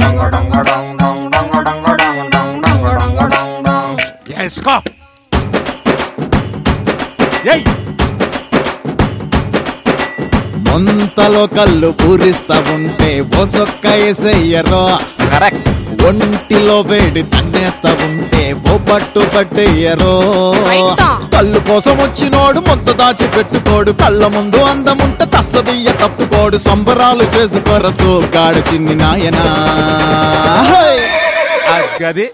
వేసుకో ఏయ్ ముంతలో కళ్ళు పూరిస్తా ఉంటే ఒసొక్క ఎసయ్యరో కరెక్ట్ ఒంటిలో వేడి తన్నేస్తా ఉంటే ఓ పట్టు పట్టేయరో రైటా. కళ్ళు కోసం వచ్చినోడు మొత్త దాచి పెట్టుకోడు కళ్ళ ముందు అందముంట తస్సదియ్య తప్పుకోడు సంబరాలు చేసుకోర సోగాడు చిన్ని నాయనా హై! అది